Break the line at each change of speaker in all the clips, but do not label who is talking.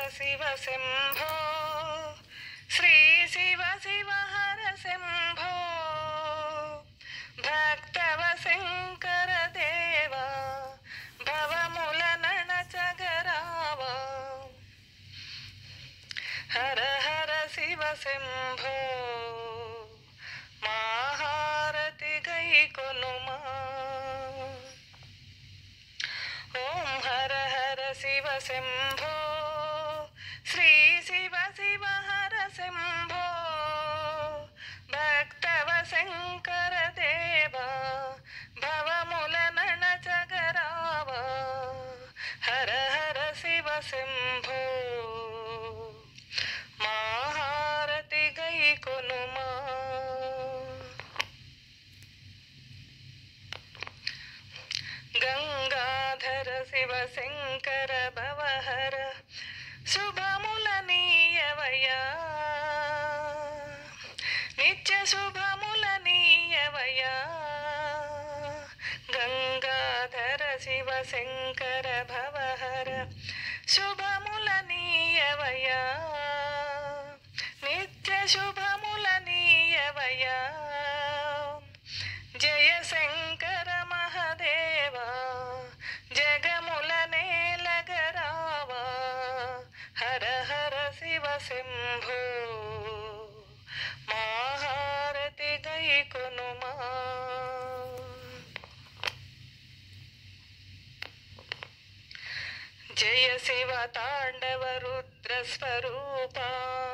శివ శంభో శ్రీ శివ శివ హర శంభో భక్తవ శంకర దేవ భవముల నణచగరావా హర హర శివ శంభో మాహారతి గై కొనుమా ఓం హర హర శివ శంభో శ్రీ శివ శివ హర శంభో భక్తవ శంకర దేవ భవముల నణచగరావా హర హర శివ శంభో మాహారతి గై కొనుమా గంగాధర శివ శంకర భవహర శుభముల నీయవయా నిత్య శుభముల నీయవయా గంగాధర శివ శంకర భవహర శుభముల నీయవయా నిత్య శుభముల నీయవయా జయ శంకర మహదేవ జగముల నేలగరావా హర హర శివ శంభో మాహారతి గై కొనుమా జయ శివ తాండవ రుద్ర స్వరూపా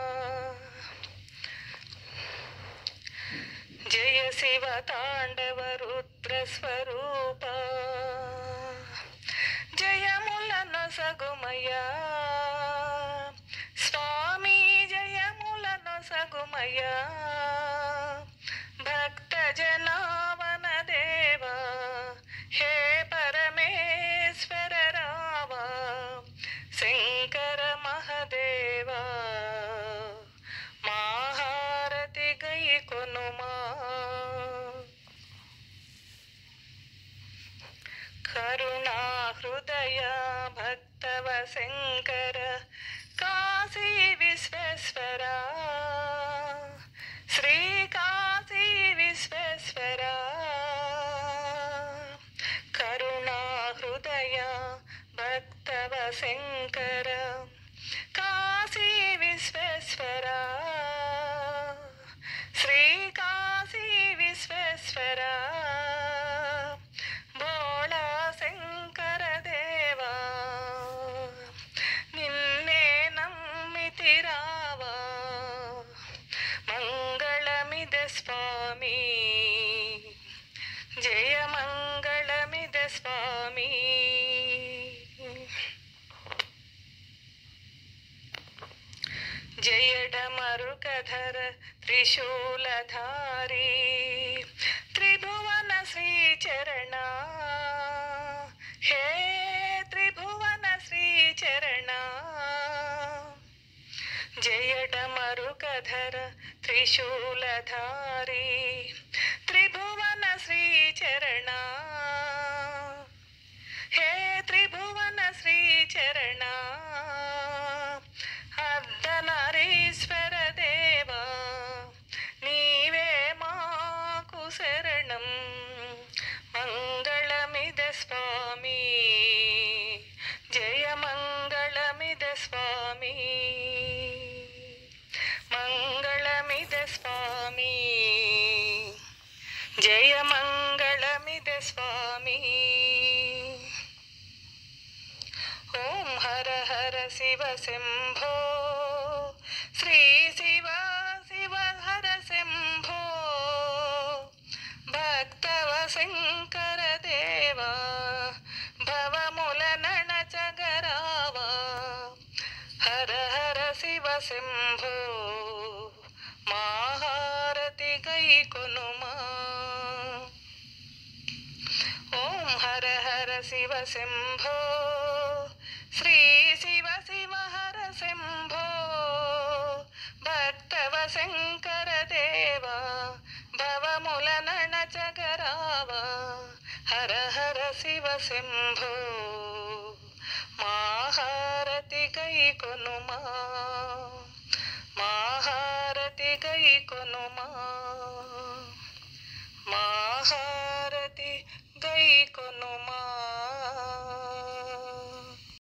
జయ శివ తాండవ రుద్ర స్వరూప జయములను సగుమయా స్వామి జయములను సగుమయా భక్త జనావన దేవా హే పరమేశ్వర రావా శంకర మహదేవా మాహారతి గై కొనుమా కరుణా హృదయ భక్తవ శంకర కాశీ విశ్వేశ్వర శ్రీ కాశీ విశ్వేశ్వర కరుణా హృదయ భక్తవ శంకర కాశీ విశ్వేశ్వర శ్రీ కాశీ విశ్వేశ్వర భోళా శంకర దేవా నిన్నే నమ్మితి రావా మంగళమిద స్వామి జయ మంగళమిద స్వామి జయడ మరుకధర త్రిశూలధారి త్రిభువన శ్రీచరణ హే త్రిభువన శ్రీచరణ జయడ మరుకధర త్రిశూలధారి త్రిభువన శ్రీచరణ హే త్రిభువన శ్రీచరణ అర్ధనరీశ్వర దేవా నీవే మాకు శరణం మంగళమిద స్వామి జయ మంగళమిద స్వామి మంగళమిద స్వామి జయ మంగళమిద స్వామి ఓం హర హర శివ శంభో శ్రీ శివ శివ హర శంభో భక్తవ శంకర దేవా భవముల నణచగరావా హర హర శివ శంభో మాహారతి గై కొనుమా ఓం హర హర శివ శంభో శ్రీ శివ శివ హర శంభో భక్తవ శంకర దేవా భవముల నణచగరావా హర హర శివ శంభో మాహారతి మాహారతి గై కొనుమా మాహారతి గై కొనుమా మాహారతి గై కొనుమా